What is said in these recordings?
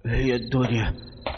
هي الدنيا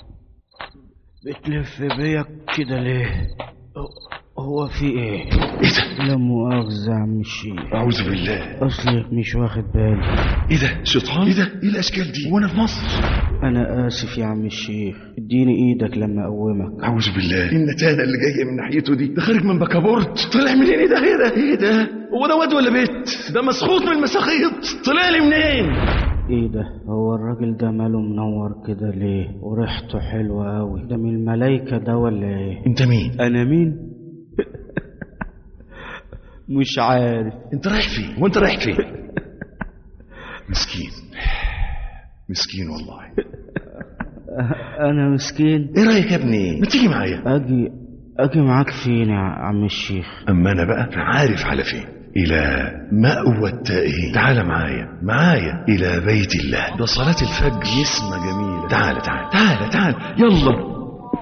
بتلف بيا كده ليه هو- هو في ايه ايه ده لا مؤاخذة يا عم الشيخ اعوذ بالله اصلي مش واخد بالي ايه ده شيطان ايه ده ايه الاشكال دي وانا في مصر انا اسف يا عم الشيخ اديني ايدك لما اقومك اعوذ بالله النتانه اللي جايه من ناحيته دي ده خارج من بكابورت طلع منين ايه ده ايه ده ايه ده هو ده واد ولا بيت ده مسخوط من المساخيط طلع لي منين ايه ده هو الراجل ده ماله منور كده ليه وريحته حلوة قوي ده من الملايكة ده ولا ايه انت مين انا مين مش عارف انت رايح فين وانت رايح فين مسكين مسكين والله انا مسكين ايه رايك يا ابني ما تيجي معايا اجي اجي معاك فين يا عم الشيخ اما انا بقى عارف على فين الى مأوى التائهين تعال معايا معايا الى بيت الله ده صلاة الفجر نسمة جميلة تعال تعال تعال تعال يلا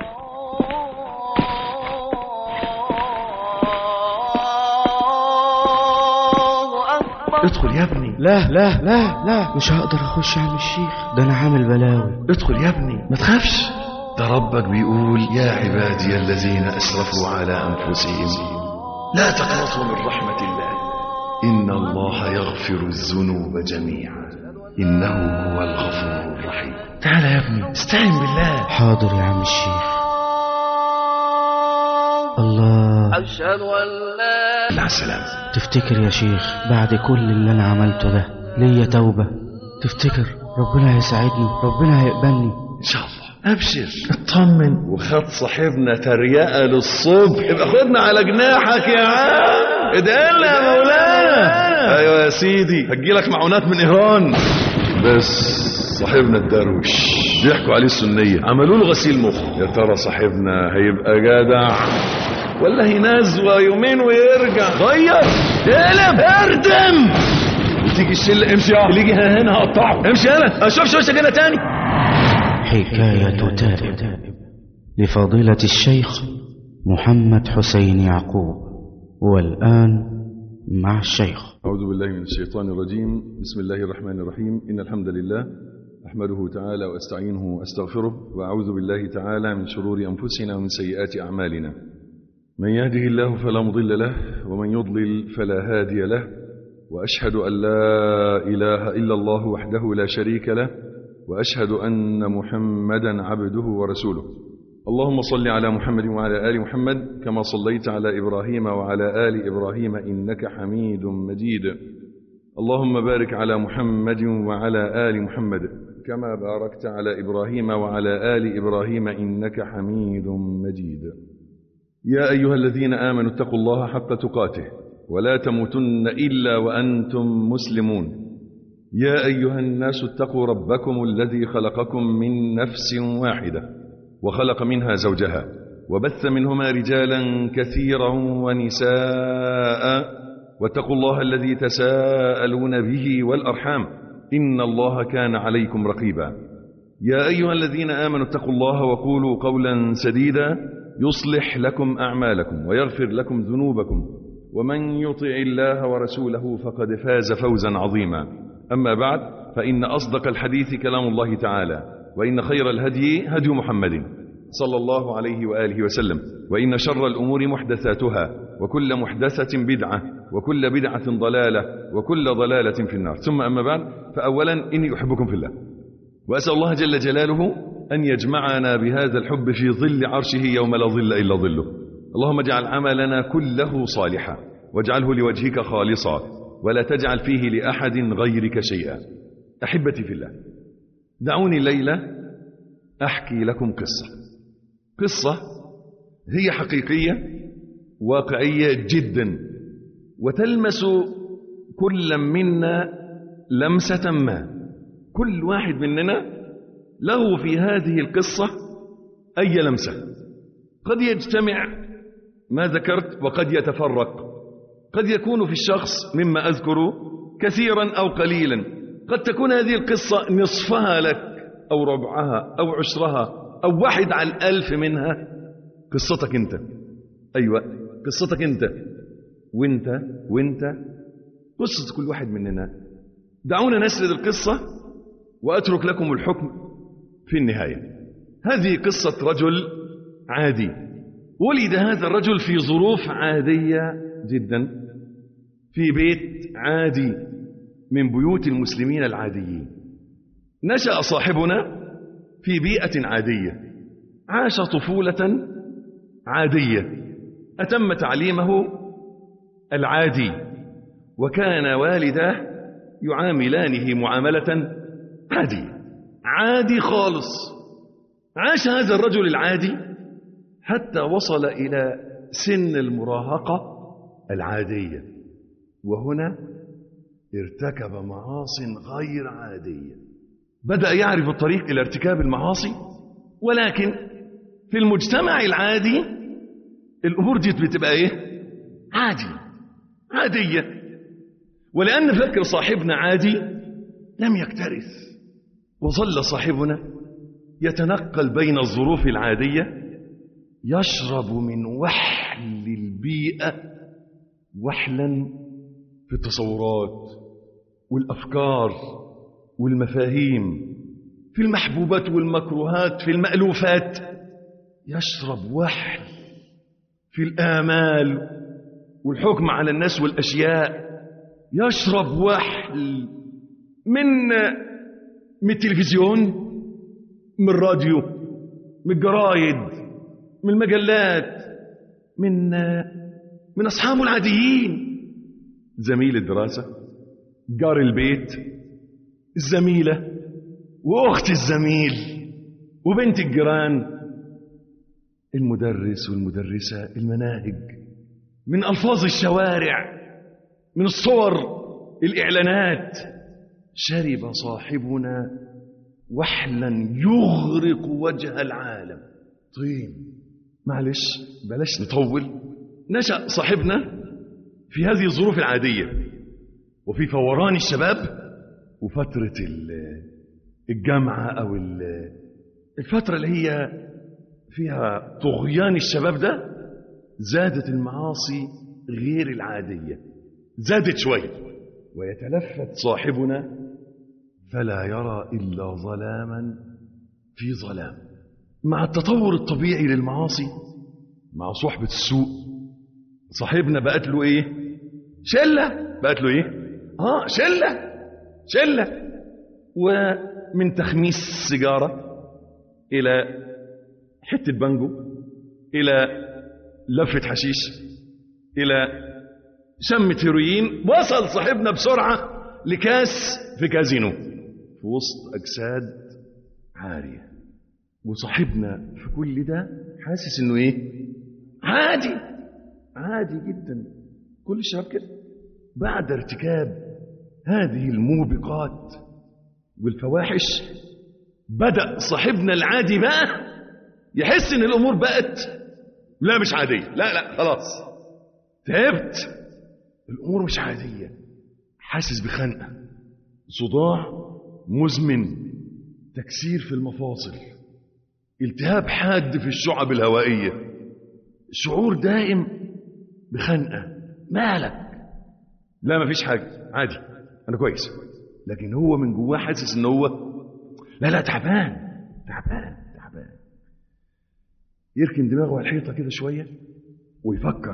ادخل يا ابني لا لا لا لا مش هقدر اخش يا عم الشيخ ده انا عامل بلاوي ادخل يا ابني ما تخافش ده ربك بيقول يا عبادي الذين اسرفوا على انفسهم لا تقنطوا من رحمة الله إن الله يغفر الذنوب جميعا إنه هو الغفور الرحيم تعال يا ابني استعن بالله حاضر يا عم الشيخ الله أشهد أن لا مع السلامة تفتكر يا شيخ بعد كل اللي انا عملته ده ليا توبة تفتكر ربنا هيساعدني ربنا هيقبلني إن شاء الله أبشر اطمن وخد صاحبنا تريقة للصبح يبقى خدنا على جناحك يا عم ادعي لنا يا مولانا أيوة يا سيدي هتجيلك معونات من إيران بس صاحبنا الدروش ضحكوا عليه السنية عملوا له غسيل مخ يا ترى صاحبنا هيبقى جدع ولا هينزوى يومين ويرجع غير اقلب اردم وتيجي الشله امشي يا اللي يجي هنا هقطعه امشي انا اشوفش وشك هنا تاني حكاية تائب لفضيلة الشيخ محمد حسين يعقوب والآن مع الشيخ أعوذ بالله من الشيطان الرجيم بسم الله الرحمن الرحيم إن الحمد لله أحمده تعالى وأستعينه وأستغفره وأعوذ بالله تعالى من شرور أنفسنا ومن سيئات أعمالنا من يهده الله فلا مضل له ومن يضلل فلا هادي له وأشهد أن لا إله إلا الله وحده لا شريك له وأشهد أن محمدا عبده ورسوله اللهم صل على محمد وعلى آل محمد كما صليت على إبراهيم وعلى آل إبراهيم إنك حميد مجيد اللهم بارك على محمد وعلى آل محمد كما باركت على إبراهيم وعلى آل إبراهيم إنك حميد مجيد يا أيها الذين آمنوا اتقوا الله حق تقاته ولا تموتن إلا وأنتم مسلمون يا أيها الناس اتقوا ربكم الذي خلقكم من نفس واحدة وخلق منها زوجها وبث منهما رجالا كثيرا ونساء واتقوا الله الذي تساءلون به والأرحام إن الله كان عليكم رقيبا يا أيها الذين آمنوا اتقوا الله وقولوا قولا سديدا يصلح لكم أعمالكم ويغفر لكم ذنوبكم ومن يطع الله ورسوله فقد فاز فوزا عظيما أما بعد فإن أصدق الحديث كلام الله تعالى وإن خير الهدي هدي محمد صلى الله عليه وآله وسلم وإن شر الأمور محدثاتها وكل محدثة بدعة وكل بدعة ضلالة وكل ضلالة في النار ثم أما بعد فأولا إني أحبكم في الله وأسأل الله جل جلاله أن يجمعنا بهذا الحب في ظل عرشه يوم لا ظل إلا ظله اللهم اجعل عملنا كله صالحا واجعله لوجهك خالصا ولا تجعل فيه لأحد غيرك شيئا أحبتي في الله دعوني الليلة أحكي لكم قصة قصة هي حقيقية واقعية جدا وتلمس كل منا لمسة ما كل واحد مننا له في هذه القصة أي لمسة قد يجتمع ما ذكرت وقد يتفرق قد يكون في الشخص مما أذكر كثيرا أو قليلا قد تكون هذه القصة نصفها لك أو ربعها أو عشرها أو واحد على الألف منها قصتك أنت أيوة قصتك أنت وأنت وأنت قصة كل واحد مننا دعونا نسرد القصة وأترك لكم الحكم في النهاية هذه قصة رجل عادي ولد هذا الرجل في ظروف عادية جدا في بيت عادي من بيوت المسلمين العاديين نشأ صاحبنا في بيئة عادية عاش طفولة عادية أتم تعليمه العادي وكان والداه يعاملانه معاملة عادية عادي خالص عاش هذا الرجل العادي حتى وصل إلى سن المراهقة العادية وهنا ارتكب معاص غير عادية بدأ يعرف الطريق إلى ارتكاب المعاصي ولكن في المجتمع العادي الأمور دي بتبقى إيه؟ عادي عادية ولأن فكر صاحبنا عادي لم يكترث وظل صاحبنا يتنقل بين الظروف العادية يشرب من وحل البيئة وحلا في التصورات والأفكار والمفاهيم في المحبوبات والمكروهات في المألوفات يشرب وحل في الآمال والحكم على الناس والأشياء يشرب وحل من من التلفزيون من الراديو من الجرايد من المجلات من من أصحابه العاديين زميل الدراسة جار البيت الزميلة وأخت الزميل وبنت الجيران المدرس والمدرسة المناهج من ألفاظ الشوارع من الصور الإعلانات شرب صاحبنا وحلا يغرق وجه العالم طين معلش بلاش نطول نشأ صاحبنا في هذه الظروف العادية وفي فوران الشباب وفترة الجامعة أو الفترة اللي هي فيها طغيان الشباب ده زادت المعاصي غير العادية زادت شوية ويتلفت صاحبنا فلا يرى إلا ظلاما في ظلام مع التطور الطبيعي للمعاصي مع صحبة السوء صاحبنا بقت له ايه شلة بقت له ايه اه شلة شلة ومن تخميس سيجارة إلى حتة بانجو إلى لفة حشيش إلى شمة هيروين وصل صاحبنا بسرعة لكاس في كازينو في وسط أجساد عارية وصاحبنا في كل ده حاسس إنه إيه عادي عادي جدا كل الشباب كده بعد ارتكاب هذه الموبقات والفواحش بدأ صاحبنا العادي بقى يحس ان الامور بقت لا مش عادية لا لا خلاص تعبت الامور مش عادية حاسس بخنقة صداع مزمن تكسير في المفاصل التهاب حاد في الشعب الهوائية شعور دائم بخنقة مالك لا مفيش حاجة عادي أنا كويس لكن هو من جواه حاسس إن هو لا لا تعبان تعبان تعبان يركن دماغه على الحيطة كده شوية ويفكر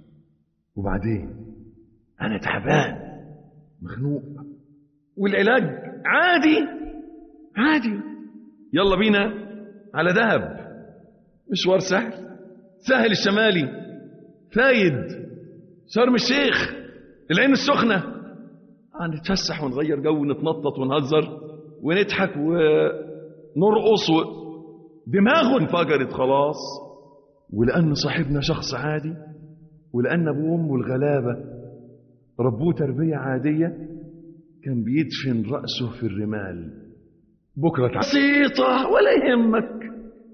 وبعدين أنا تعبان مخنوق والعلاج عادي عادي يلا بينا على دهب مشوار سهل سهل الشمالي فايد شرم الشيخ العين السخنة هنتفسح ونغير جو ونتنطط ونهزر ونضحك ونرقص و... دماغه انفجرت خلاص ولأن صاحبنا شخص عادي ولأن أبوه وأمه الغلابة ربوه تربية عادية كان بيدفن رأسه في الرمال بكرة بسيطة ولا يهمك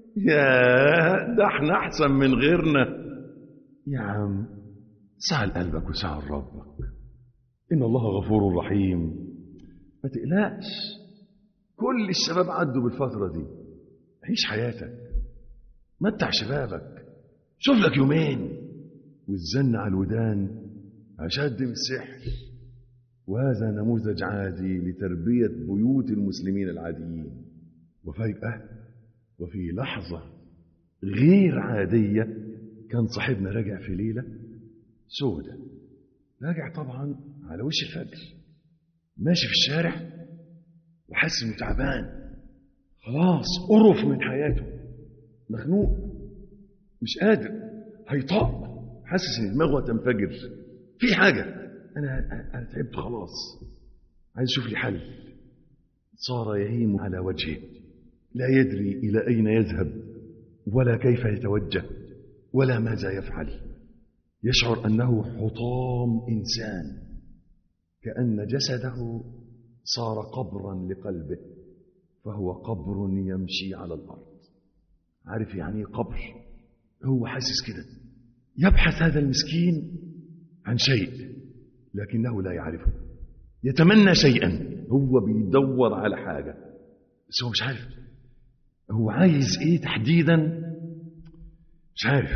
يا ده احنا أحسن من غيرنا يا عم سعى قلبك وسعى ربك إن الله غفور رحيم ما تقلقش كل الشباب عدوا بالفترة دي عيش حياتك متع شبابك شوف لك يومين والزن على الودان أشد من السحر وهذا نموذج عادي لتربية بيوت المسلمين العاديين وفجأة وفي لحظة غير عادية كان صاحبنا راجع في ليلة سودة راجع طبعا على وش الفجر ماشي في الشارع وحاسس انه تعبان خلاص قرف من حياته مخنوق مش قادر هيطق حاسس ان دماغه هتنفجر في حاجة انا انا تعبت خلاص عايز اشوف لي حل صار يهيم على وجهه لا يدري الى اين يذهب ولا كيف يتوجه ولا ماذا يفعل يشعر انه حطام انسان كان جسده صار قبرا لقلبه فهو قبر يمشي على الارض عارف يعني ايه قبر هو حاسس كده يبحث هذا المسكين عن شيء لكنه لا يعرفه يتمنى شيئا هو بيدور على حاجه بس هو مش عارف هو عايز ايه تحديدا مش عارف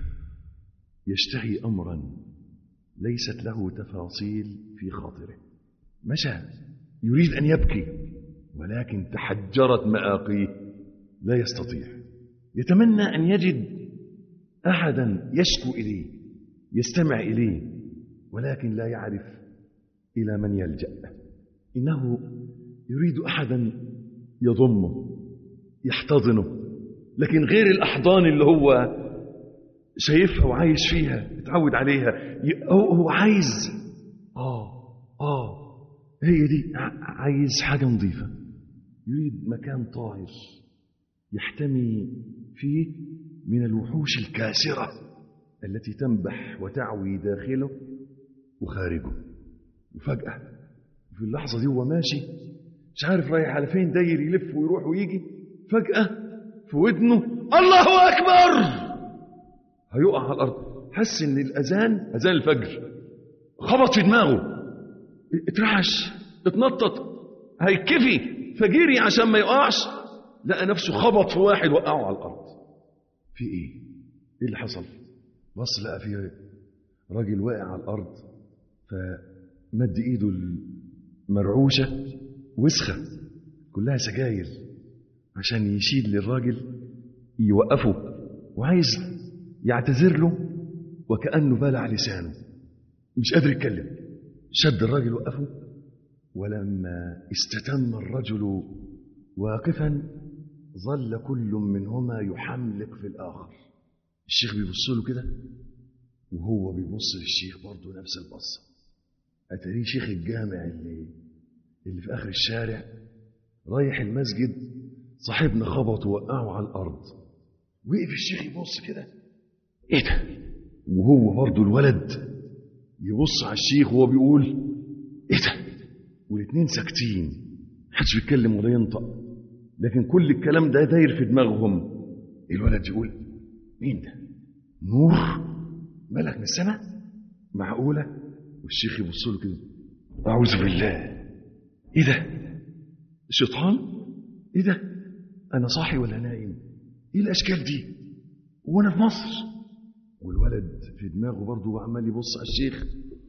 يشتهي امرا ليست له تفاصيل في خاطره مشى يريد ان يبكي ولكن تحجرت مآقيه لا يستطيع يتمنى ان يجد احدا يشكو اليه يستمع اليه ولكن لا يعرف الى من يلجا انه يريد احدا يضمه يحتضنه لكن غير الاحضان اللي هو شايفها وعايش فيها اتعود عليها هو هو عايز اه اه هي دي عايز حاجه نظيفه يريد مكان طاهر يحتمي فيه من الوحوش الكاسره التي تنبح وتعوي داخله وخارجه وفجاه في اللحظه دي هو ماشي مش عارف رايح على فين داير يلف ويروح ويجي فجاه في ودنه الله اكبر هيقع على الارض حس ان الاذان اذان الفجر خبط في دماغه اترعش اتنطط هيكفي فجري عشان ما يقعش لقى نفسه خبط في واحد وقعه على الارض في ايه ايه اللي حصل بص لقى في راجل واقع على الارض فمد ايده المرعوشه وسخه كلها سجاير عشان يشيل للراجل يوقفه وعايز يعتذر له وكأنه بالع لسانه مش قادر يتكلم شد الراجل وقفه ولما استتم الرجل واقفا ظل كل منهما يحملق في الآخر الشيخ بيبص له كده وهو بيبص للشيخ برضه نفس البصة أتاريه شيخ الجامع اللي اللي في آخر الشارع رايح المسجد صاحبنا خبط ووقعه على الأرض وقف الشيخ يبص كده ايه ده وهو برضه الولد يبص على الشيخ وهو بيقول ايه ده والاثنين ساكتين محدش بيتكلم ولا ينطق لكن كل الكلام ده داير في دماغهم الولد يقول مين ده نور ملك من السماء معقوله والشيخ يبص له كده اعوذ بالله ايه ده الشيطان ايه ده انا صاحي ولا نايم ايه الاشكال دي وانا في مصر والولد في دماغه برضه وعمال يبص على الشيخ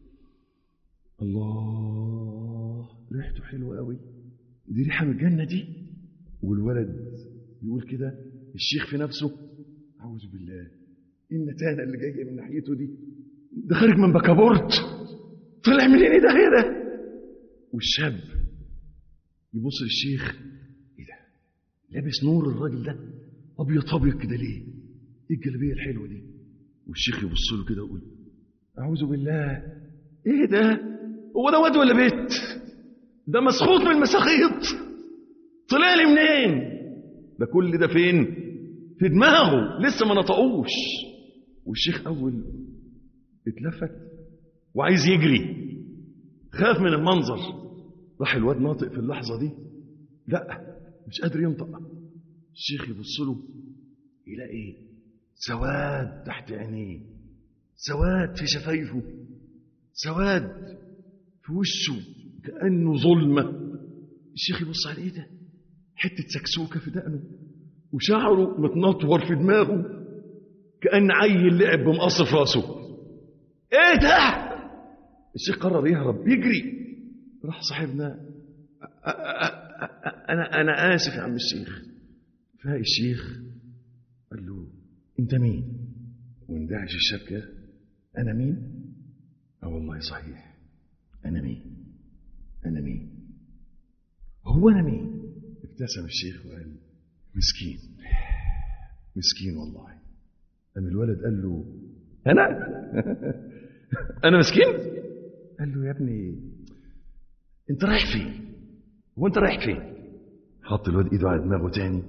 الله ريحته حلوه قوي دي ريحه من الجنه دي والولد يقول كده الشيخ في نفسه اعوذ بالله ايه النتانه اللي جايه من ناحيته دي ده خارج من بكابورت طلع منين ده ايه ده والشاب يبص للشيخ ايه ده لابس نور الراجل ده ابيض ابيض كده ليه ايه الجلابيه الحلوه دي والشيخ يبص له كده ويقول اعوذ بالله ايه ده هو ده واد ولا بيت ده مسخوط من المساخيط طلع لي منين ده كل ده فين في دماغه لسه ما نطقوش والشيخ اول اتلفت وعايز يجري خاف من المنظر راح الواد ناطق في اللحظه دي لا مش قادر ينطق الشيخ يبص له يلاقي ايه سواد تحت عينيه سواد في شفايفه سواد في وشه كأنه ظلمة الشيخ يبص على ايه ده حتة سكسوكة في دقنه وشعره متنطور في دماغه كأن عيل لعب بمقص في راسه ايه ده الشيخ قرر يهرب يجري راح صاحبنا انا انا اسف يا عم الشيخ فالشيخ قال له انت مين واندهش الشاب كده انا مين اه والله صحيح انا مين انا مين هو انا مين ابتسم الشيخ وقال مسكين مسكين والله قام الولد قال له انا انا مسكين قال له يا ابني انت رايح فين هو انت رايح فين حط الواد ايده على دماغه تاني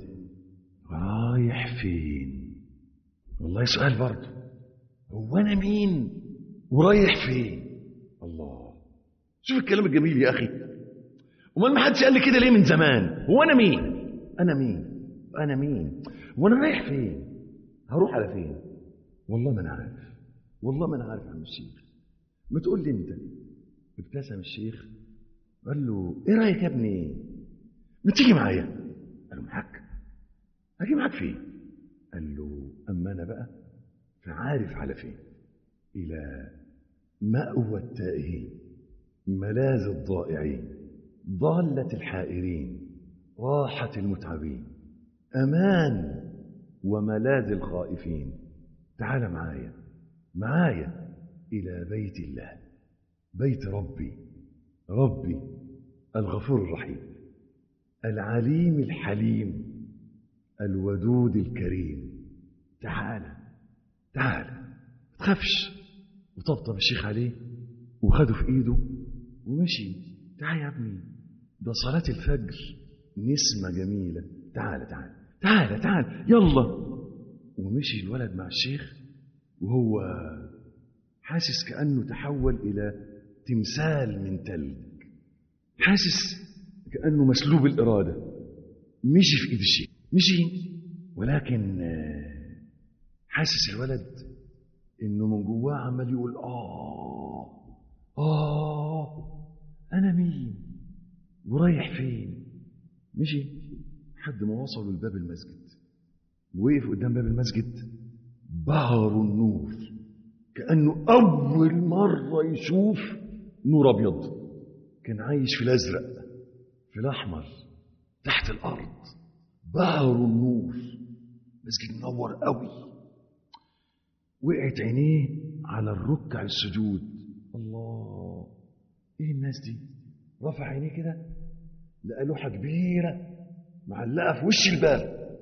رايح فين والله سؤال برضه هو انا مين ورايح فين الله شوف الكلام الجميل يا اخي امال ما حدش قال لي كده ليه من زمان هو انا مين انا مين انا مين وانا رايح فين هروح على فين والله ما انا عارف والله ما انا عارف يا عم الشيخ ما تقول لي انت ابتسم الشيخ قال له ايه رايك يا ابني ما تيجي معايا قال له معاك اجي معاك فين قال له اما انا بقى فعارف على فين الى ماوى التائهين ملاذ الضائعين ضاله الحائرين راحه المتعبين امان وملاذ الخائفين تعال معايا معايا الى بيت الله بيت ربي ربي الغفور الرحيم العليم الحليم الودود الكريم تعال تعال ما تخافش وطبطب الشيخ عليه وخده في ايده ومشي تعال يا ابني ده صلاة الفجر نسمة جميلة تعال تعال تعال تعال يلا ومشي الولد مع الشيخ وهو حاسس كأنه تحول إلى تمثال من تلج حاسس كأنه مسلوب الإرادة مشي في إيد الشيخ مشي ولكن آه، حاسس الولد إنه من جواه عمال يقول آه آه أنا مين ورايح فين مشي لحد ما وصلوا لباب المسجد وقف قدام باب المسجد بهر النور كأنه أول مرة يشوف نور أبيض كان عايش في الأزرق في الأحمر تحت الأرض بهر النور مسجد منور قوي وقعت عينيه على الركع السجود الله ايه الناس دي رفع عينيه كده لقى لوحه كبيره معلقه في وش الباب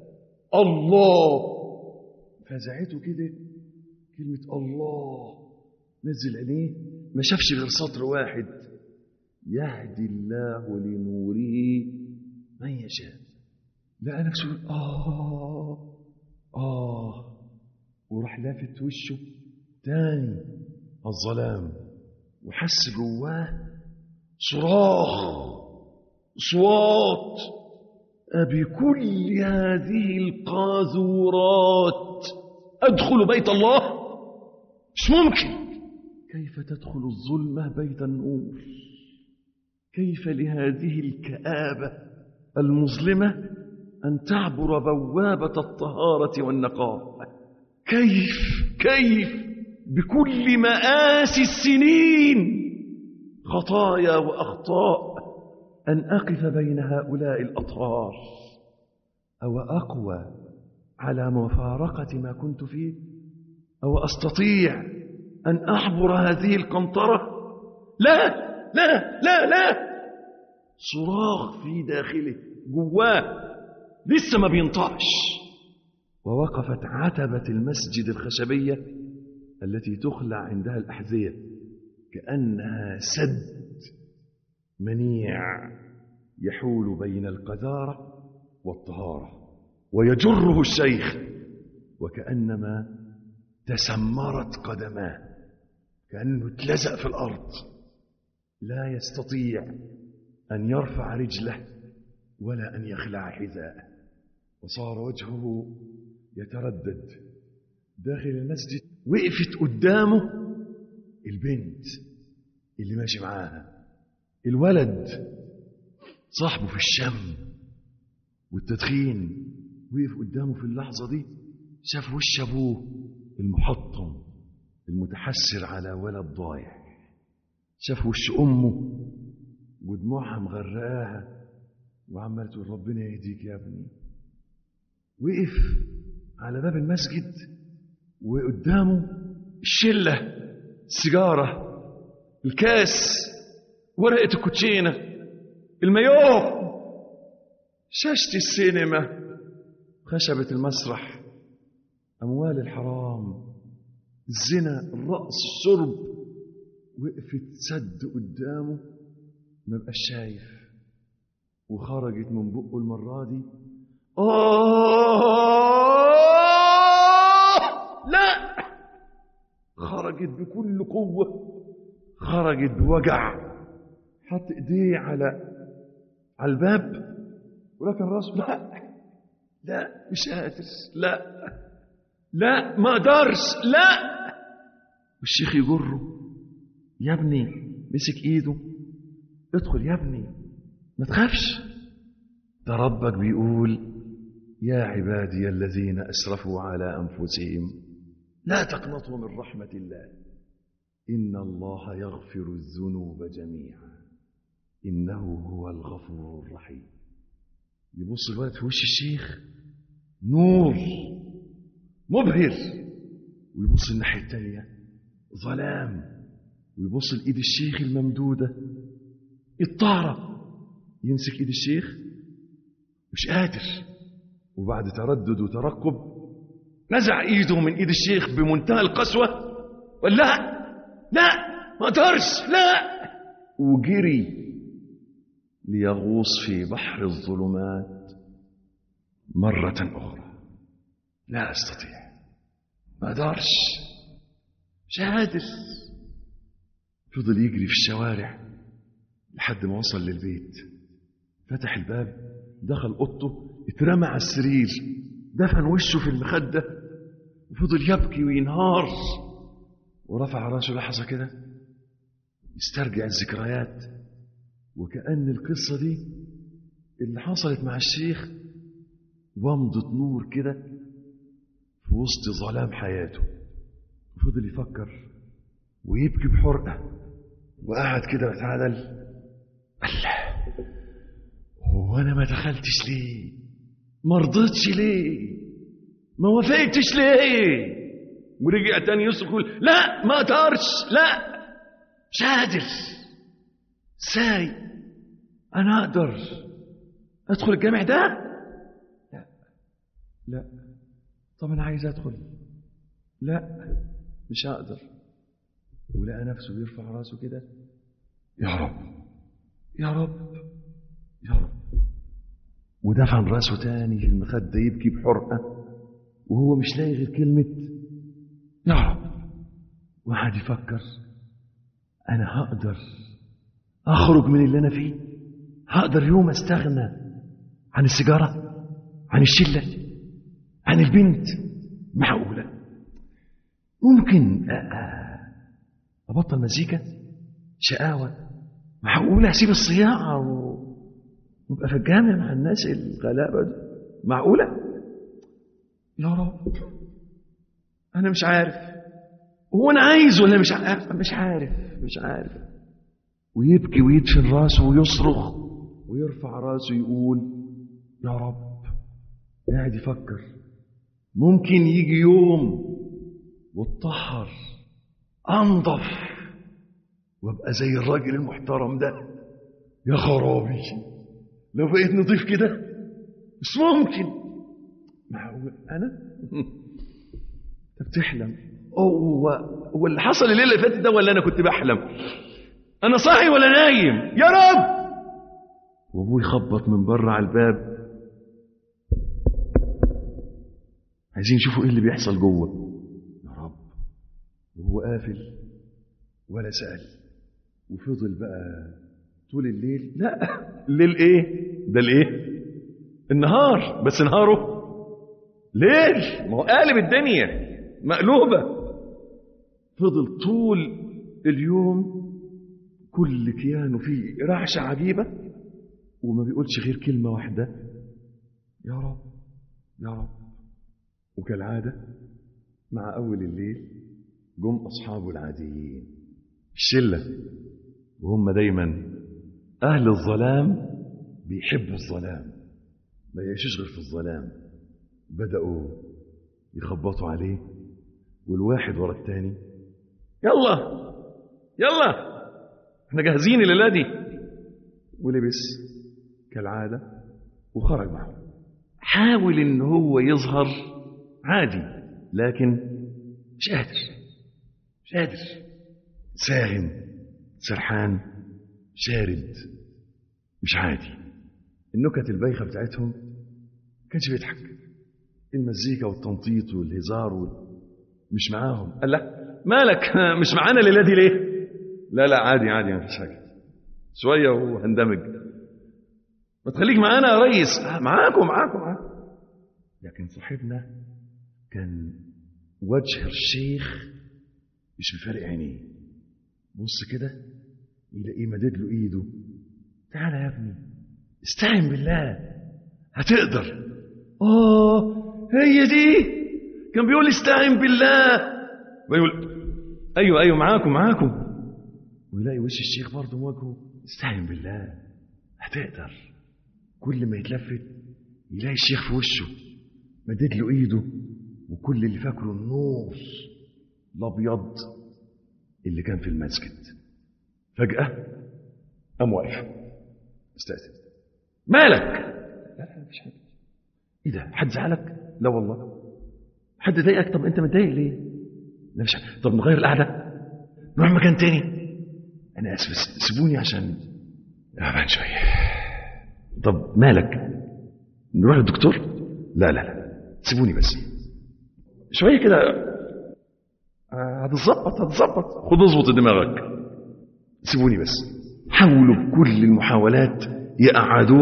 الله فزعته كده كلمه الله نزل عينيه ما شافش غير سطر واحد يهدي الله لنوره من يشاء لقى نفسه يقول آه آه وراح لافت وشه تاني الظلام وحس جواه صراخ صوات أبكل هذه القاذورات أدخل بيت الله مش ممكن كيف تدخل الظلمة بيت النور كيف لهذه الكآبة المظلمة أن تعبر بوابة الطهارة والنقاء كيف كيف بكل مآسي السنين خطايا وأخطاء أن أقف بين هؤلاء الأطهار أو أقوى على مفارقة ما كنت فيه أو أستطيع أن أعبر هذه القنطرة لا لا لا لا صراخ في داخله جواه لسه ما بينطقش ووقفت عتبة المسجد الخشبية التي تخلع عندها الأحذية كأنها سد منيع يحول بين القذارة والطهارة ويجره الشيخ وكأنما تسمرت قدماه كأنه اتلزق في الأرض لا يستطيع أن يرفع رجله ولا أن يخلع حذاءه وصار وجهه يتردد داخل المسجد وقفت قدامه البنت اللي ماشي معاها الولد صاحبه في الشم والتدخين وقف قدامه في اللحظة دي شاف وش أبوه المحطم المتحسر على ولد ضايع شاف وش أمه ودموعها مغرقاها وعمال تقول ربنا يهديك يا ابني وقف على باب المسجد وقدامه الشلة السيجارة الكاس ورقة الكوتشينة المايوه شاشة السينما خشبة المسرح أموال الحرام الزنا الرقص الشرب وقفت سد قدامه ما بقاش شايف وخرجت من بقه المرة دي آه لا خرجت بكل قوة خرجت بوجع حط ايديه على على الباب ولكن راسه لا لا مش قادر لا لا ما اقدرش لا والشيخ يجره يا ابني مسك ايده ادخل يا ابني ما تخافش ده ربك بيقول يا عبادي الذين اسرفوا على انفسهم لا تقنطوا من رحمه الله ان الله يغفر الذنوب جميعا انه هو الغفور الرحيم يبص الولد في وش الشيخ نور مبهر ويبص الناحيه الثانيه ظلام ويبص لايد الشيخ الممدوده الطاره يمسك ايد الشيخ مش قادر وبعد تردد وترقب نزع ايده من ايد الشيخ بمنتهى القسوه ولا لا لا ما اقدرش لا وجري ليغوص في بحر الظلمات مرة أخرى لا أستطيع ما أقدرش مش قادر فضل يجري في الشوارع لحد ما وصل للبيت فتح الباب دخل اوضته اترمى على السرير دفن وشه في المخدة وفضل يبكي وينهار ورفع راسه لحظة كده يسترجع الذكريات وكأن القصة دي اللي حصلت مع الشيخ ومضة نور كده في وسط ظلام حياته وفضل يفكر ويبكي بحرقة وقعد كده واتعدل الله هو أنا ما دخلتش ليه ما رضيتش ليه ما وافقتش ليه ورجع تاني يصرخ يقول لا ما اقدرش لا مش قادر ازاي انا اقدر ادخل الجامع ده لا لا طب انا عايز ادخل لا مش هقدر ولقى نفسه بيرفع راسه كده يا رب يا رب يا رب ودفن راسه تاني في المخدة يبكي بحرقة وهو مش لاقي غير كلمة يا رب وقعد يفكر أنا هقدر أخرج من اللي أنا فيه هقدر يوم أستغنى عن السيجارة عن الشلة عن البنت معقولة ممكن أ- أ- أبطل مزيكا شقاوة معقولة أسيب الصياعة و... وابقى في الجامع مع الناس الغلابة دي معقولة يا رب أنا مش عارف هو أنا عايز ولا مش عارف مش عارف مش عارف ويبكي ويدفن راسه ويصرخ ويرفع راسه يقول يا رب قاعد يفكر ممكن يجي يوم واتطهر انضف وابقى زي الراجل المحترم ده يا خرابي لو بقيت نضيف كده مش ممكن معقول انا انت بتحلم هو هو اللي حصل الليله اللي فاتت ده ولا انا كنت بحلم انا صاحي ولا نايم يا رب وابوي يخبط من بره على الباب عايزين يشوفوا ايه اللي بيحصل جوه يا رب وهو قافل ولا سأل وفضل بقى طول الليل لا الليل ايه ده الايه النهار بس نهاره ليل ما هو قالب الدنيا مقلوبة فضل طول اليوم كل كيانه فيه رعشة عجيبة وما بيقولش غير كلمة واحدة يا رب يا رب وكالعادة مع أول الليل جم أصحابه العاديين الشلة وهم دايما أهل الظلام بيحبوا الظلام ما يعيشوش غير في الظلام بدأوا يخبطوا عليه والواحد ورا التاني يلا يلا احنا جاهزين الليله دي ولبس كالعاده وخرج معهم حاول ان هو يظهر عادي لكن مش قادر مش قادر ساهم سرحان شارد مش عادي النكت البايخه بتاعتهم كانش بيضحك المزيكا والتنطيط والهزار وال... مش معاهم قال لا مالك مش معانا الليله دي ليه لا لا عادي عادي ما فيش حاجه شويه وهندمج ما تخليك معانا يا ريس آه، معاكم معاكم معاكم لكن صاحبنا كان وجه الشيخ مش بفارق عينيه بص كده يلاقيه مدد له ايده تعالى يا ابني استعن بالله هتقدر اه هي دي كان بيقول لي استعن بالله بيقول ايوه ايوه معاكم معاكم ويلاقي وش الشيخ برضه وجهه استعن بالله هتقدر كل ما يتلفت يلاقي الشيخ في وشه مدد له ايده وكل اللي فاكره النور الابيض اللي كان في المسجد فجأة قام واقف استأذن مالك؟ لا لا مفيش حاجة ايه ده؟ حد زعلك؟ لا والله حد ضايقك؟ طب انت متضايق ليه؟ لا مش حاجة. طب نغير القعدة؟ نروح مكان تاني؟ انا اسف بس سيبوني عشان تعبان شوية طب مالك؟ نروح للدكتور؟ لا لا لا سيبوني بس شوية كده آه، هتتظبط هتتظبط خد اظبط دماغك سيبوني بس حاولوا بكل المحاولات يقعدوه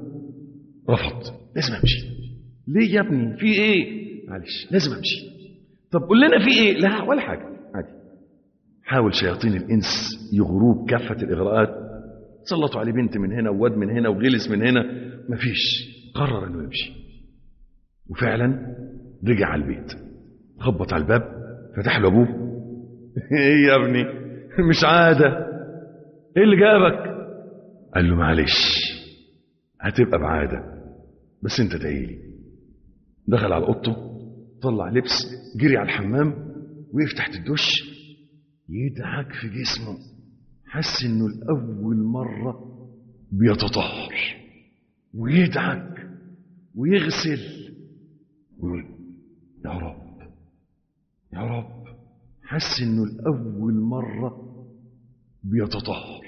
رفض لازم امشي ليه يا ابني في ايه معلش لازم امشي طب قول لنا في ايه لا ولا حاجه عادي حاول شياطين الانس يغروه بكافه الاغراءات سلطوا عليه بنت من هنا وواد من هنا وغلس من هنا مفيش قرر انه يمشي وفعلا رجع على البيت خبط على الباب فتح له ابوه ايه يا ابني مش عاده ايه اللي جابك قال له معلش هتبقى بعاده بس انت ادعيلي دخل على اوضته طلع لبس جري على الحمام وقف تحت الدش يدعك في جسمه حس انه لاول مره بيتطهر ويدعك ويغسل ويقول يا رب يا رب حس انه لاول مره بيتطهر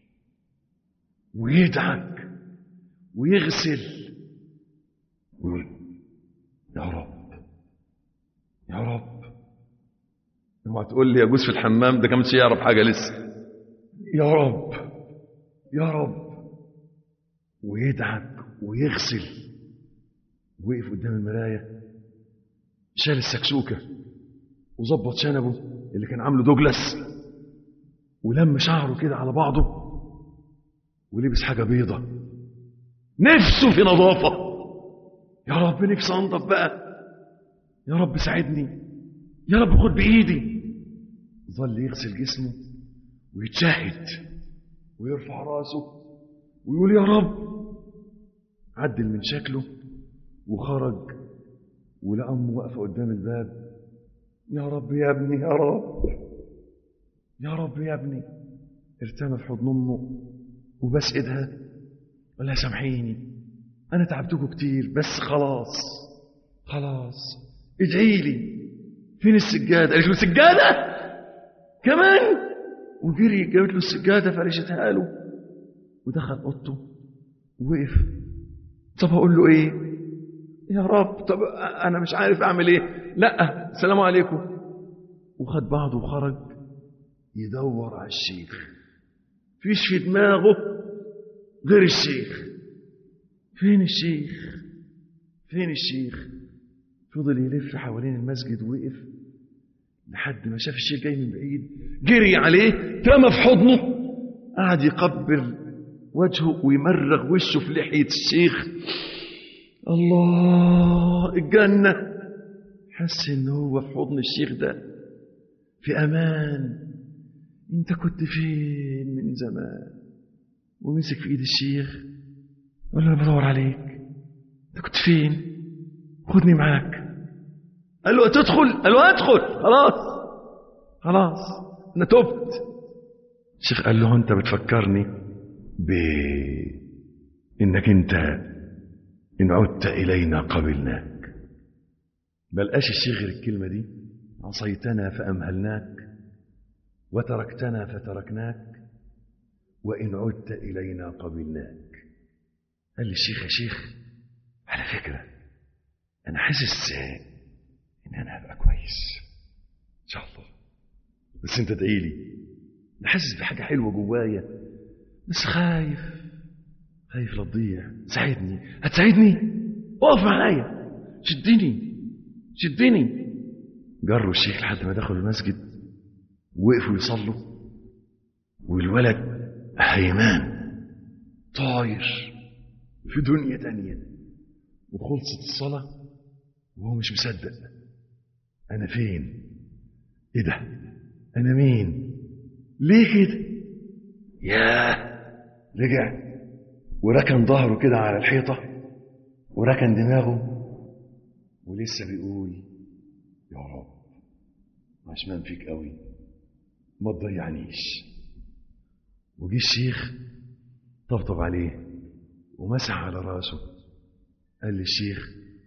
ويدعك ويغسل ويقول يا رب يا رب اوعى تقول لي يجوز في الحمام ده كمان يعرف حاجه لسه يا رب يا رب ويدعك ويغسل وقف قدام المرايه شال السكسوكه وظبط شنبه اللي كان عامله دوجلاس ولم شعره كده على بعضه ولبس حاجه بيضه نفسه في نظافه يا رب نفسي انضف بقى يا رب ساعدني يا رب خد بايدي ظل يغسل جسمه ويتشهد ويرفع راسه ويقول يا رب عدل من شكله وخرج ولقى امه واقفه قدام الباب يا رب يا ابني يا رب يا رب يا ابني ارتمى في حضن امه وبس ايدها قال لها سامحيني انا تعبتكم كتير بس خلاص خلاص ادعي لي فين السجاده قالت له سجاده كمان وجري جابت له السجاده فرشتها له ودخل اوضته ووقف طب هقول له ايه يا رب طب انا مش عارف اعمل ايه لا السلام عليكم وخد بعضه وخرج يدور على الشيخ فيش في دماغه غير الشيخ فين الشيخ فين الشيخ فضل يلف حوالين المسجد ووقف لحد ما شاف الشيخ جاي من بعيد جري عليه ترمى في حضنه قعد يقبل وجهه ويمرغ وشه في لحية الشيخ الله الجنة حس ان هو في حضن الشيخ ده في امان انت كنت فين من زمان ومسك في ايد الشيخ قال له انا بدور عليك انت كنت فين خدني معاك قال له تدخل قال له ادخل خلاص خلاص انا تبت الشيخ قال له انت بتفكرني ب انك انت ان عدت الينا قبلناك بلقاش الشيخ غير الكلمه دي عصيتنا فامهلناك وتركتنا فتركناك وان عدت الينا قبلناك قال لي الشيخ يا شيخ على فكره انا حاسس ان انا هبقى كويس ان شاء الله بس انت ادعي لي انا حاسس بحاجه حلوه جوايا بس خايف خايف لا تضيع ساعدني هتساعدني اقف معايا شدني شدني جروا الشيخ لحد ما دخلوا المسجد وقفوا يصلوا والولد هيمان طاير في دنيا تانية وخلصت الصلاة وهو مش مصدق أنا فين؟ إيه ده؟ أنا مين؟ ليه كده؟ ياه رجع وركن ظهره كده على الحيطة وركن دماغه ولسه بيقول يا رب عشمان فيك قوي ما تضيعنيش وجي الشيخ طبطب عليه ومسح على راسه قال لي الشيخ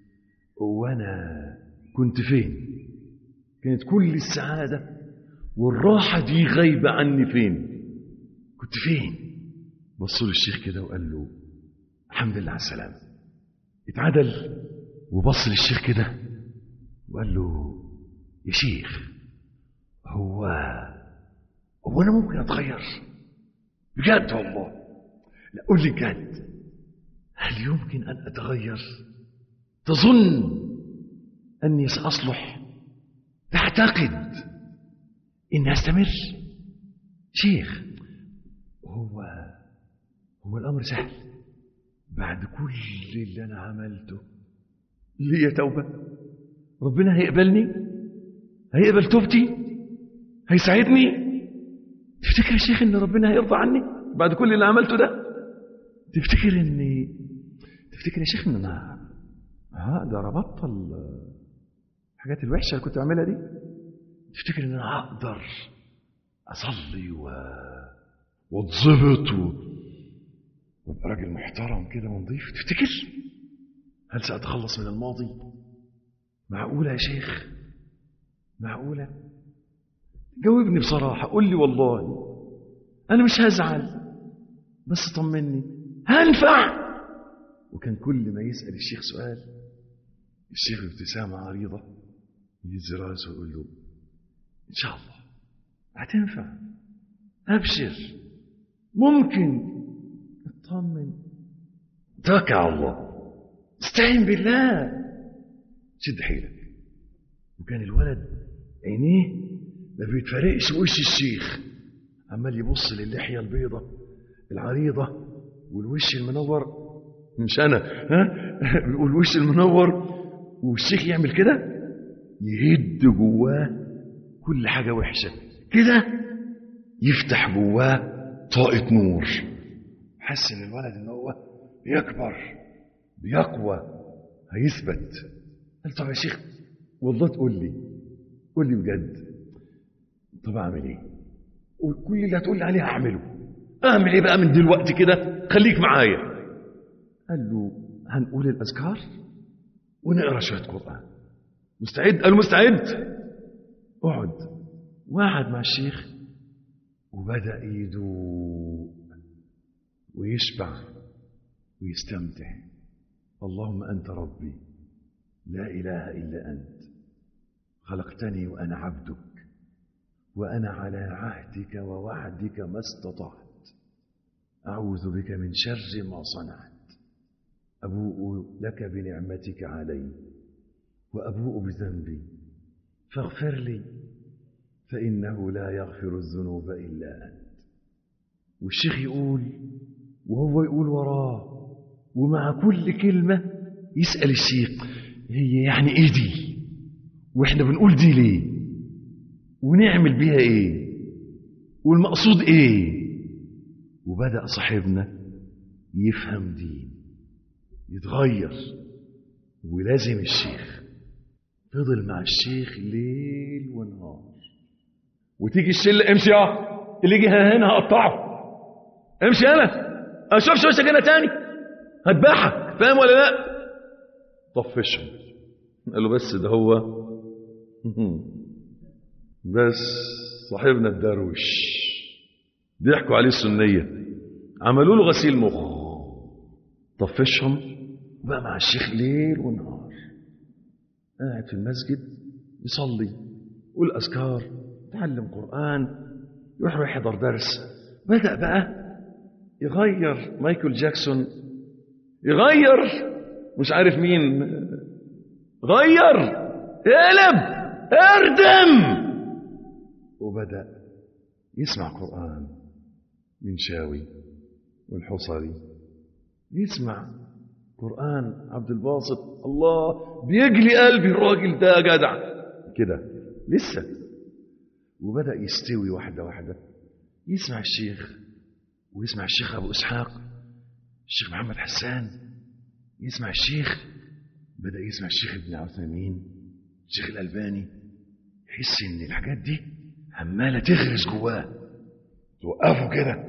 وانا كنت فين كانت كل السعادة والراحة دي غايبة عني فين كنت فين بص له الشيخ كده وقال له الحمد لله على السلامة اتعدل وبص للشيخ كده وقال له يا شيخ هو هو انا ممكن اتغير بجد والله لا قول لي بجد هل يمكن ان اتغير تظن اني ساصلح تعتقد اني استمر شيخ هو هو الامر سهل بعد كل اللي انا عملته ليا توبه ربنا هيقبلني هيقبل توبتي هيساعدني تفتكر يا شيخ ان ربنا هيرضى عني بعد كل اللي عملته ده تفتكر اني تفتكر يا شيخ ان انا هقدر ابطل الحاجات الوحشه اللي كنت بعملها دي تفتكر ان انا هقدر اصلي و واتظبط و... وابقى راجل محترم كده ونظيف تفتكر هل ساتخلص من الماضي معقوله يا شيخ معقوله جاوبني بصراحه قول لي والله انا مش هزعل بس طمني هنفع وكان كل ما يسال الشيخ سؤال الشيخ ابتسامه عريضه يهز راسه ويقول له ان شاء الله هتنفع ابشر ممكن اطمن توكل على الله استعين بالله شد حيلك وكان الولد عينيه ما بيتفرقش وش الشيخ عمال يبص للحيه البيضة العريضة والوش المنور مش انا ها بيقول الوش المنور والشيخ يعمل كده يهد جواه كل حاجة وحشة كده يفتح جواه طاقة نور حس ان الولد ان هو بيكبر بيقوى هيثبت قال طب يا شيخ والله تقول لي قول لي بجد طب اعمل ايه وكل اللي هتقول لي عليه هعمله اعمل ايه بقى من دلوقتي كده خليك معايا قال له هنقول الاذكار ونقرا شويه قران مستعد قال له مستعد اقعد وقعد مع الشيخ وبدا يدوق ويشبع ويستمتع اللهم انت ربي لا اله الا انت خلقتني وانا عبدك وانا على عهدك ووعدك ما استطعت اعوذ بك من شر ما صنعت ابوء لك بنعمتك علي وابوء بذنبي فاغفر لي فانه لا يغفر الذنوب الا انت والشيخ يقول وهو يقول وراه ومع كل كلمه يسال الشيخ هي يعني ايه دي واحنا بنقول دي ليه ونعمل بيها ايه والمقصود ايه وبدأ صاحبنا يفهم دين يتغير ولازم الشيخ فضل مع الشيخ ليل ونهار وتيجي الشله امشي اه اللي يجي هنا هقطعه امشي انا اشوفش وشك هنا تاني هذبحك فاهم ولا لا طفشهم قال له بس ده هو بس صاحبنا الدروش ضحكوا عليه السنيه عملوا له غسيل مخ طفشهم بقى مع الشيخ ليل ونهار قاعد في المسجد يصلي يقول أذكار يتعلم قرآن يروح يحضر درس بدأ بقى يغير مايكل جاكسون يغير مش عارف مين غير قلب اردم وبدأ يسمع قرآن من شاوي والحصري يسمع قرآن عبد الباسط الله بيجلي قلبي الراجل ده جدع كده لسه وبدأ يستوي واحدة واحدة يسمع الشيخ ويسمع الشيخ أبو إسحاق الشيخ محمد حسان يسمع الشيخ بدأ يسمع الشيخ ابن عثيمين الشيخ الألباني يحس إن الحاجات دي عمالة تغرس جواه توقفه كده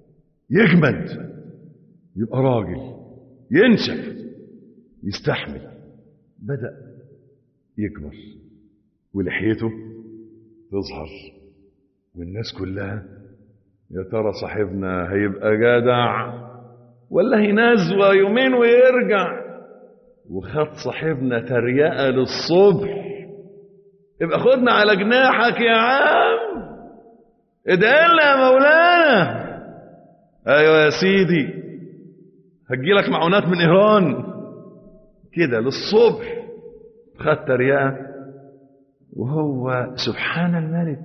يجمد يبقى راجل ينشف يستحمل بدأ يكبر ولحيته تظهر والناس كلها يا ترى صاحبنا هيبقى جدع ولا هينزوى يومين ويرجع وخد صاحبنا تريقة للصبح يبقى خدنا على جناحك يا عم ادعي لنا يا مولانا ايوه يا سيدي هتجيلك معونات من ايران كده للصبح خد تريقة وهو سبحان الملك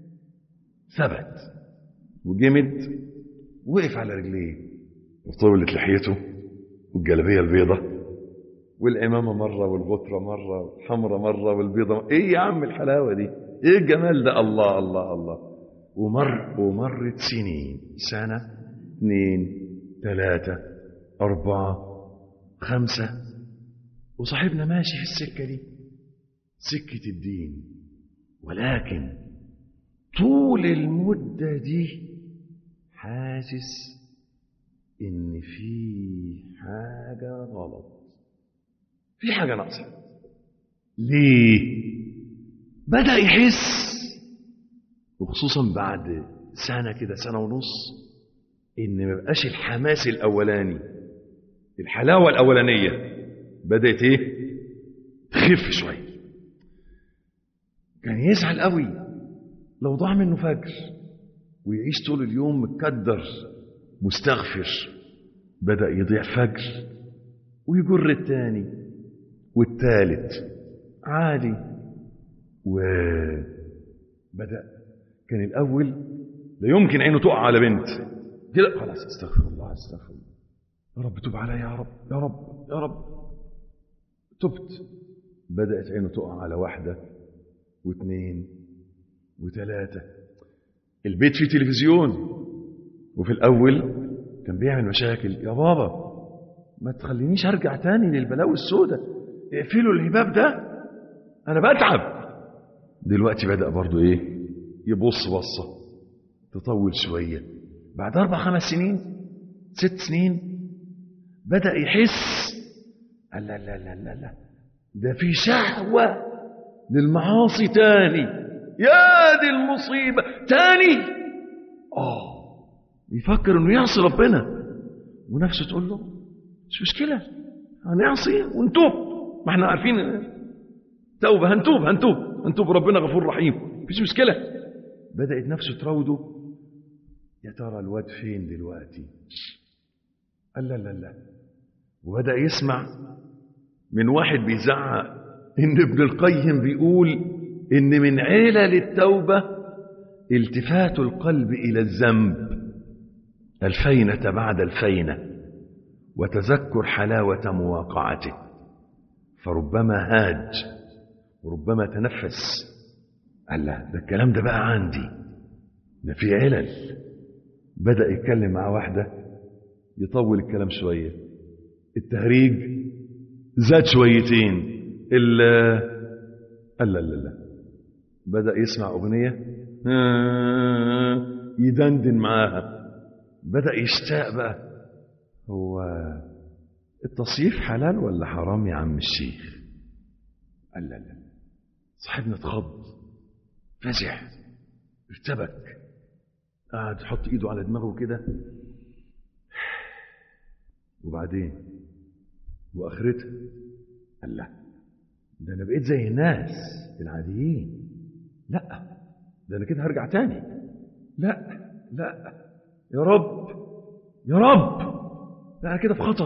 ثبت وجمد وقف على رجليه وطولت لحيته والجلبية البيضة والعمامة مرة والغطرة مرة والحمرة مرة والبيضة مرة. ايه يا عم الحلاوة دي ايه الجمال ده الله الله الله ومر ومرت سنين سنة اثنين ثلاثة أربعة خمسة وصاحبنا ماشي في السكة دي سكة الدين ولكن طول المدة دي حاسس إن في حاجة غلط في حاجة ناقصة ليه؟ بدأ يحس وخصوصا بعد سنة كده سنة ونص إن ما بقاش الحماس الأولاني الحلاوة الأولانية بدأت إيه؟ تخف شوية كان يزعل قوي لو ضاع منه فجر ويعيش طول اليوم متكدر مستغفر بدأ يضيع فجر ويجر التاني والتالت عادي وبدأ كان الأول لا يمكن عينه تقع على بنت كده خلاص استغفر الله استغفر الله يا رب تب علي يا رب يا رب يا رب تبت بدأت عينه تقع على واحدة واثنين وثلاثة البيت فيه تلفزيون وفي الأول كان بيعمل مشاكل يا بابا ما تخلينيش أرجع تاني للبلاوي السوداء اقفلوا الهباب ده أنا بتعب دلوقتي بدأ برضو إيه يبص بصة تطول شوية بعد أربع خمس سنين ست سنين بدأ يحس لا لا لا لا لا ده في شهوة للمعاصي تاني يا دي المصيبة تاني آه يفكر إنه يعصي ربنا ونفسه تقول له مش مشكلة هنعصي ونتوب ما احنا عارفين توبة هنتوب هنتوب هنتوب ربنا غفور رحيم مفيش مشكلة بدأت نفسه تراوده يا ترى الواد فين دلوقتي قال لا لا لا وبدأ يسمع من واحد بيزعق إن ابن القيم بيقول إن من علل التوبة التفات القلب إلى الذنب الفينة بعد الفينة وتذكر حلاوة مواقعته فربما هاج وربما تنفس قال لا ده الكلام ده بقى عندي ده في علل بدأ يتكلم مع واحدة يطول الكلام شوية التهريج زاد شويتين ال لا لا لا بدأ يسمع أغنية يدندن معاها بدأ يشتاق بقى هو التصيف حلال ولا حرام يا عم الشيخ قال لا لا صاحبنا اتخض فزع ارتبك قعد يحط ايده على دماغه كده وبعدين واخرتها قال لا ده انا بقيت زي الناس العاديين لا ده انا كده هرجع تاني لا لا يا رب يا رب لا انا كده في خطر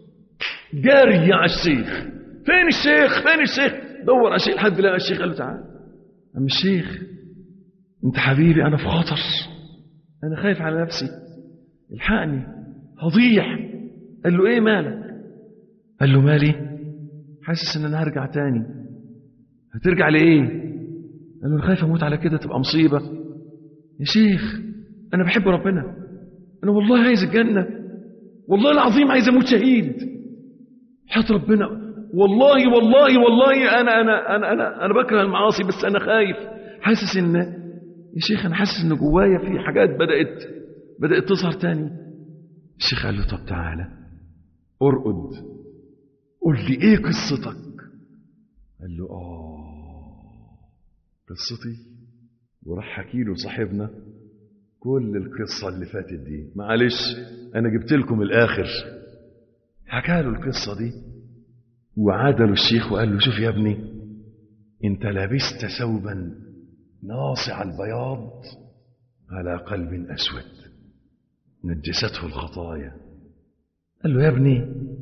جاري على الشيخ فين الشيخ فين الشيخ دور على الشيخ لحد لقى الشيخ قال له تعال عم الشيخ انت حبيبي انا في خطر انا خايف على نفسي الحقني هضيع قال له ايه مالك قال له مالي حاسس ان انا هرجع تاني هترجع لايه قال له انا خايف اموت على كده تبقى مصيبه يا شيخ انا بحب ربنا انا والله عايز الجنه والله العظيم عايز اموت شهيد حياة ربنا والله والله والله انا انا انا انا انا بكره المعاصي بس انا خايف حاسس ان يا شيخ انا حاسس ان جوايا في حاجات بدات بدات تظهر تاني الشيخ قال له طب تعالى ارقد قول لي ايه قصتك قال له اه قصتي وراح حكي له صاحبنا كل القصه اللي فاتت دي معلش انا جبت لكم الاخر حكى له القصه دي وعاد له الشيخ وقال له شوف يا ابني انت لبست ثوبا ناصع البياض على قلب اسود نجسته الخطايا قال له يا ابني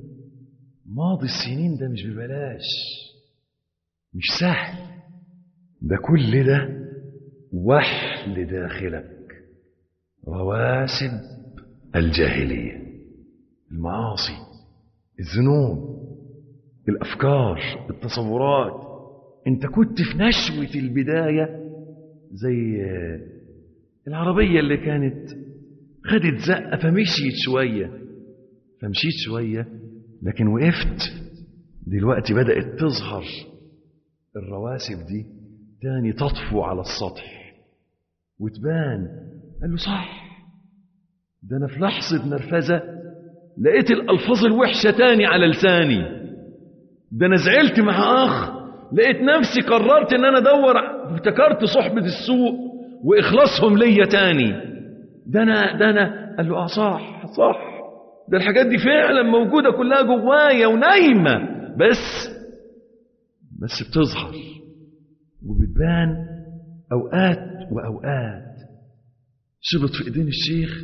ماضي السنين ده مش ببلاش مش سهل ده كل ده وحل داخلك رواسب الجاهليه المعاصي الذنوب الافكار التصورات انت كنت في نشوه البدايه زي العربيه اللي كانت خدت زقه فمشيت شويه فمشيت شويه لكن وقفت دلوقتي بدات تظهر الرواسب دي تاني تطفو على السطح وتبان قال له صح ده انا في لحظه نرفزه لقيت الالفاظ الوحشه تاني على لساني ده انا زعلت مع اخ لقيت نفسي قررت ان انا ادور افتكرت صحبه السوء واخلاصهم ليا تاني ده انا ده انا قال له اه صح صح ده الحاجات دي فعلا موجوده كلها جوايا ونايمه بس بس بتظهر وبتبان اوقات واوقات شبط في ايدين الشيخ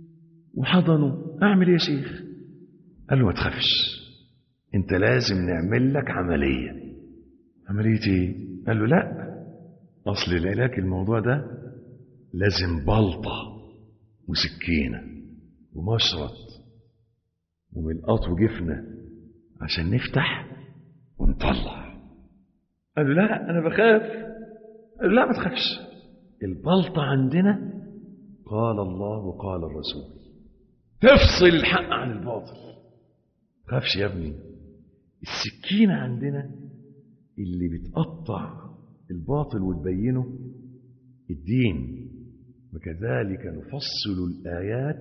وحضنه اعمل ايه يا شيخ قال له ما تخافش انت لازم نعمل لك عمليه عمليه ايه قال له لا اصل العلاج الموضوع ده لازم بلطه وسكينه ومشرط وملقاط وجفنه عشان نفتح ونطلع قال له لا انا بخاف قال له لا ما تخافش البلطه عندنا قال الله وقال الرسول تفصل الحق عن الباطل تخافش يا ابني السكينة عندنا اللي بتقطع الباطل وتبينه الدين وكذلك نفصل الآيات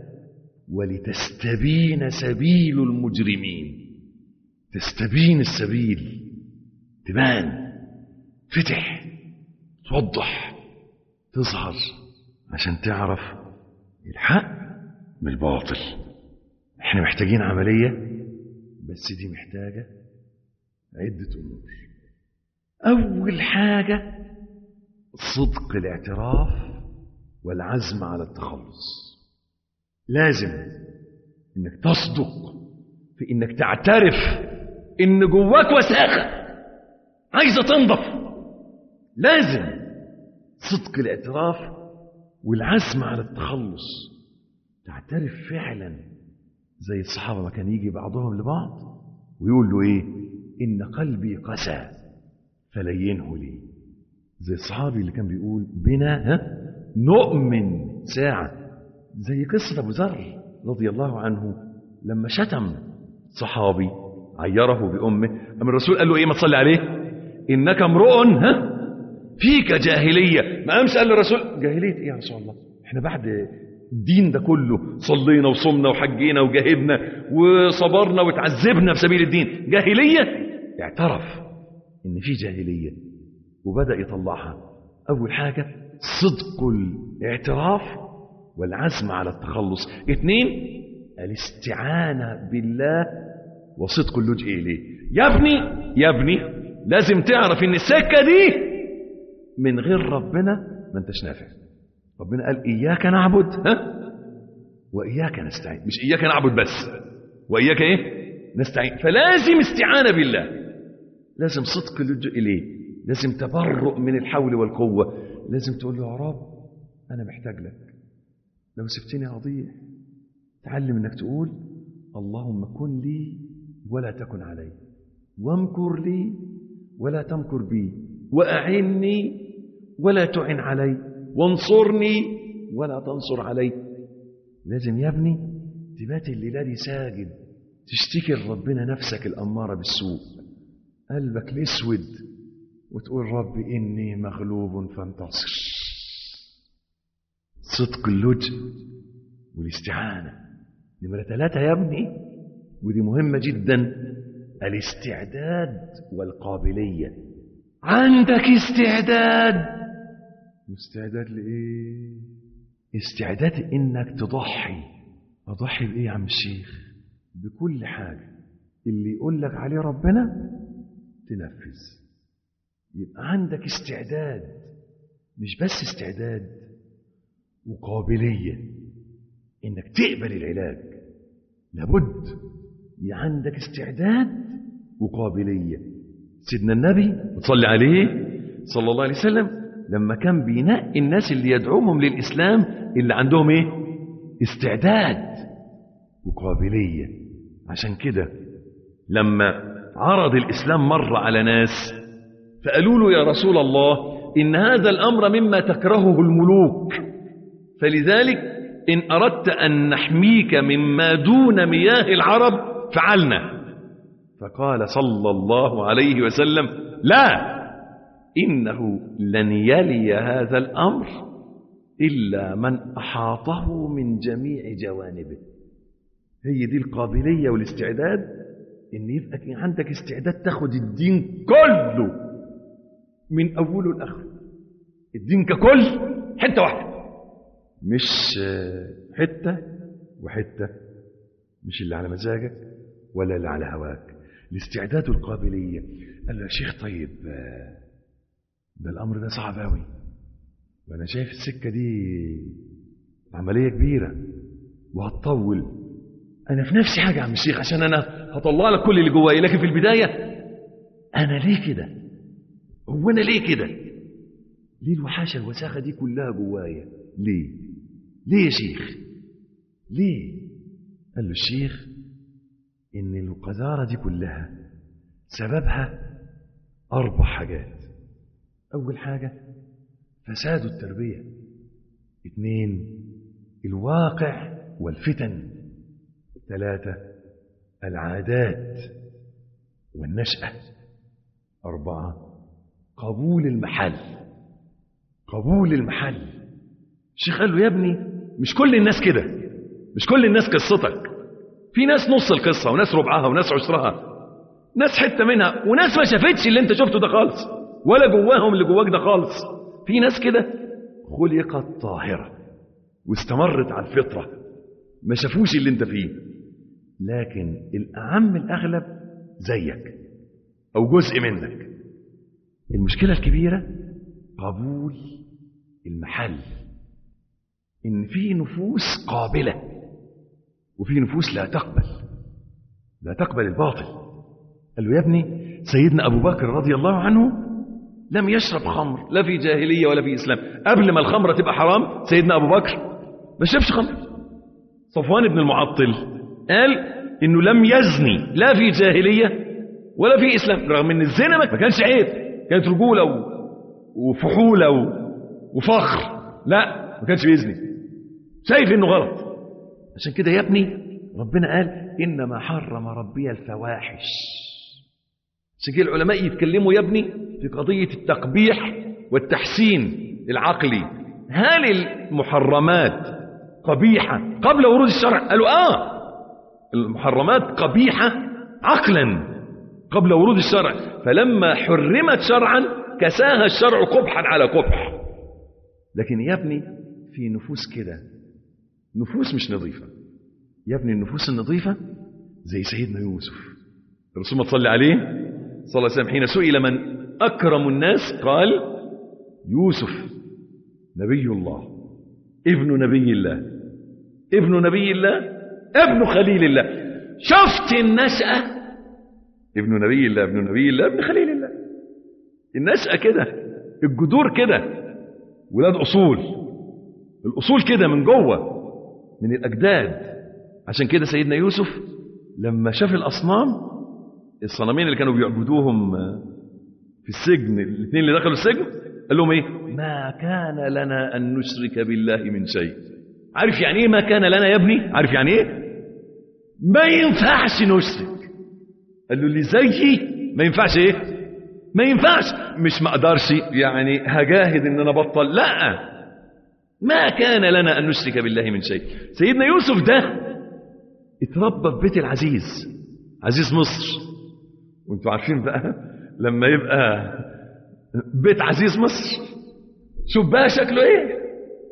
ولتستبين سبيل المجرمين تستبين السبيل تبان فتح توضح تظهر عشان تعرف الحق من الباطل احنا محتاجين عملية بس دي محتاجة عدة أمور أول حاجة صدق الاعتراف والعزم على التخلص لازم انك تصدق في انك تعترف ان جواك وساخة عايزة تنضف لازم صدق الاعتراف والعزم على التخلص تعترف فعلا زي الصحابة ما كان يجي بعضهم لبعض ويقول له ايه ان قلبي قسى فلينه لي زي الصحابي اللي كان بيقول بنا ها نؤمن ساعة زي قصة أبو ذر رضي الله عنه لما شتم صحابي عيره بأمه أما الرسول قال له إيه ما تصلي عليه إنك امرؤ ها فيك جاهلية ما قامش قال للرسول جاهلية إيه يا رسول الله إحنا بعد الدين ده كله صلينا وصمنا وحجينا وجاهدنا وصبرنا وتعذبنا في سبيل الدين جاهلية اعترف إن في جاهلية وبدأ يطلعها أول حاجة صدق الاعتراف والعزم على التخلص اثنين الاستعانة بالله وصدق اللجوء إليه يا ابني يا ابني لازم تعرف ان السكة دي من غير ربنا ما انتش نافع ربنا قال إياك نعبد ها وإياك نستعين مش إياك نعبد بس وإياك إيه نستعين فلازم استعانة بالله لازم صدق اللجوء إليه لازم تبرؤ من الحول والقوة لازم تقول له يا رب أنا محتاج لك لو سبتني أضيع تعلم أنك تقول اللهم كن لي ولا تكن علي وامكر لي ولا تمكر بي وأعني ولا تعن علي وانصرني ولا تنصر علي لازم يا ابني تبات الليلة دي ساجد تشتكي لربنا نفسك الأمارة بالسوء قلبك الأسود وتقول رب إني مغلوب فانتصر صدق اللجء والاستعانة نمرة ثلاثة يا ابني ودي مهمة جدا الاستعداد والقابلية عندك استعداد استعداد لإيه استعداد إنك تضحي أضحي بإيه يا عم الشيخ بكل حاجة اللي يقول لك عليه ربنا تنفذ يبقى عندك استعداد مش بس استعداد وقابلية إنك تقبل العلاج لابد يبقى عندك استعداد وقابلية سيدنا النبي صلى عليه صلى الله عليه وسلم لما كان بينقي الناس اللي يدعوهم للإسلام اللي عندهم إيه استعداد وقابلية عشان كده لما عرض الإسلام مرة على ناس فقالوا له يا رسول الله إن هذا الأمر مما تكرهه الملوك فلذلك إن أردت أن نحميك مما دون مياه العرب فعلنا فقال صلى الله عليه وسلم لا إنه لن يلي هذا الأمر إلا من أحاطه من جميع جوانبه هي دي القابلية والاستعداد إن يبقى عندك استعداد تاخد الدين كله من أوله لآخره الدين ككل حتة واحدة مش حتة وحتة مش اللي على مزاجك ولا اللي على هواك الاستعداد والقابلية قال له يا شيخ طيب ده الأمر ده صعب أوي وأنا شايف السكة دي عملية كبيرة وهتطول أنا في نفسي حاجة يا عم الشيخ عشان أنا هطلع لك كل اللي جوايا لكن في البداية أنا ليه كده؟ هو أنا ليه كده؟ ليه الوحاشة الوساخة دي كلها جوايا؟ ليه؟ ليه يا شيخ؟ ليه؟ قال له الشيخ إن القذارة دي كلها سببها أربع حاجات أول حاجة فساد التربية اثنين الواقع والفتن ثلاثة العادات والنشأة أربعة قبول المحل قبول المحل الشيخ قال له يا ابني مش كل الناس كده مش كل الناس قصتك في ناس نص القصة وناس ربعها وناس عشرها ناس حتة منها وناس ما شافتش اللي انت شفته ده خالص ولا جواهم اللي جواك ده خالص في ناس كده خلقت طاهرة واستمرت على الفطرة ما شافوش اللي انت فيه لكن الأعم الأغلب زيك أو جزء منك المشكلة الكبيرة قبول المحل إن في نفوس قابلة وفي نفوس لا تقبل لا تقبل الباطل قال له يا ابني سيدنا أبو بكر رضي الله عنه لم يشرب خمر لا في جاهلية ولا في إسلام قبل ما الخمرة تبقى حرام سيدنا أبو بكر ما شربش خمر صفوان بن المعطل قال إنه لم يزني لا في جاهلية ولا في إسلام رغم إن الزنا ما كانش عيب كانت رجولة وفحولة وفخر لا ما كانش بيزني شايف إنه غلط عشان كده يا ابني ربنا قال إنما حرم ربي الفواحش عشان كده العلماء يتكلموا يا ابني في قضية التقبيح والتحسين العقلي هل المحرمات قبيحة قبل ورود الشرع قالوا آه المحرمات قبيحة عقلا قبل ورود الشرع فلما حرمت شرعا كساها الشرع قبحا على قبح لكن يا ابني في نفوس كده نفوس مش نظيفة يا ابني النفوس النظيفة زي سيدنا يوسف الرسول ما تصلي عليه صلى الله عليه وسلم حين سئل من أكرم الناس قال يوسف نبي الله ابن نبي الله ابن نبي الله ابن خليل الله شفت النشأة ابن نبي الله ابن نبي الله ابن خليل الله النشأة كده الجذور كده ولاد أصول الأصول كده من جوه من الأجداد عشان كده سيدنا يوسف لما شاف الأصنام الصنمين اللي كانوا بيعبدوهم في السجن الاثنين اللي دخلوا السجن قال لهم ايه ما كان لنا أن نشرك بالله من شيء عارف يعني ايه ما كان لنا يا ابني عارف يعني ايه ما ينفعش نشرك قال له اللي زيي ما ينفعش ايه ما ينفعش مش ما اقدرش يعني هجاهد ان انا بطل لا ما كان لنا ان نشرك بالله من شيء سيدنا يوسف ده اتربى في بيت العزيز عزيز مصر وانتوا عارفين بقى لما يبقى بيت عزيز مصر شوف بقى شكله ايه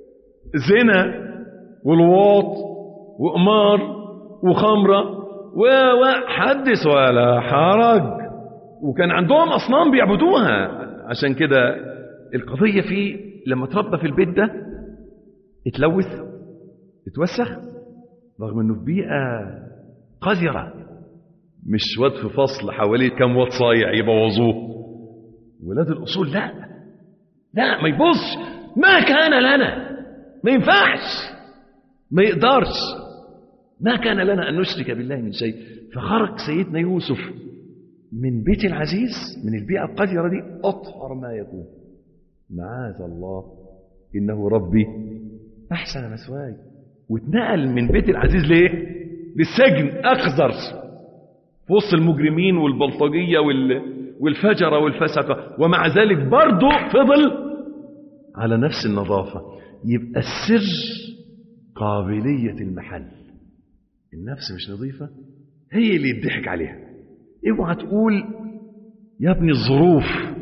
زنا والواط وقمار وخمرة وحدث ولا حرج وكان عندهم أصنام بيعبدوها عشان كده القضية فيه لما تربى في البيت ده اتلوث اتوسخ رغم انه في بيئة قذرة مش واد في فصل حواليه كام واد صايع يبوظوه ولاد الأصول لا لا ما يبصش ما كان لنا ما ينفعش ما يقدرش ما كان لنا أن نشرك بالله من شيء فخرج سيدنا يوسف من بيت العزيز من البيئة القذرة دي أطهر ما يكون معاذ الله إنه ربي أحسن مثواي واتنقل من بيت العزيز ليه للسجن أقذر في وسط المجرمين والبلطجية وال... والفجرة والفسقة ومع ذلك برضه فضل على نفس النظافة يبقى السر قابلية المحل النفس مش نظيفة هي اللي يضحك عليها اوعى تقول يا ابني الظروف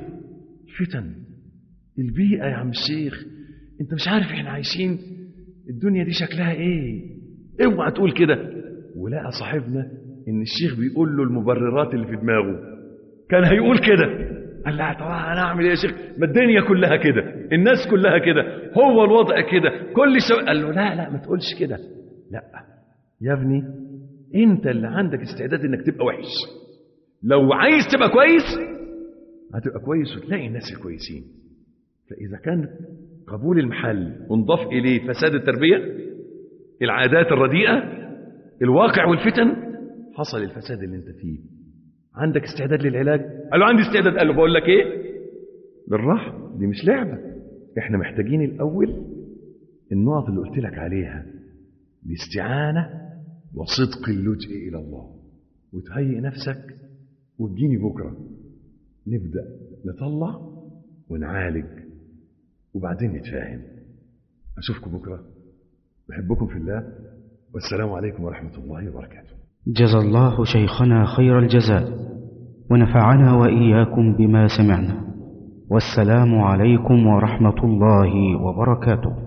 فتن البيئة يا عم الشيخ انت مش عارف احنا عايشين الدنيا دي شكلها ايه اوعى تقول كده ولقى صاحبنا ان الشيخ بيقول له المبررات اللي في دماغه كان هيقول كده قال لا طبعا انا اعمل ايه يا شيخ ما الدنيا كلها كده الناس كلها كده هو الوضع كده كل شيء قال له لا لا ما تقولش كده لا يا ابني انت اللي عندك استعداد انك تبقى وحش لو عايز تبقى كويس هتبقى كويس وتلاقي الناس الكويسين فاذا كان قبول المحل انضاف اليه فساد التربيه العادات الرديئه الواقع والفتن حصل الفساد اللي انت فيه عندك استعداد للعلاج قال له عندي استعداد قال له بقول لك ايه بالراحه دي مش لعبه احنا محتاجين الاول النقط اللي قلت لك عليها الاستعانه وصدق اللجئ الى الله وتهيئ نفسك وتجيني بكره نبدا نطلع ونعالج وبعدين نتفاهم اشوفكم بكره بحبكم في الله والسلام عليكم ورحمه الله وبركاته جزى الله شيخنا خير الجزاء ونفعنا وإياكم بما سمعنا والسلام عليكم ورحمة الله وبركاته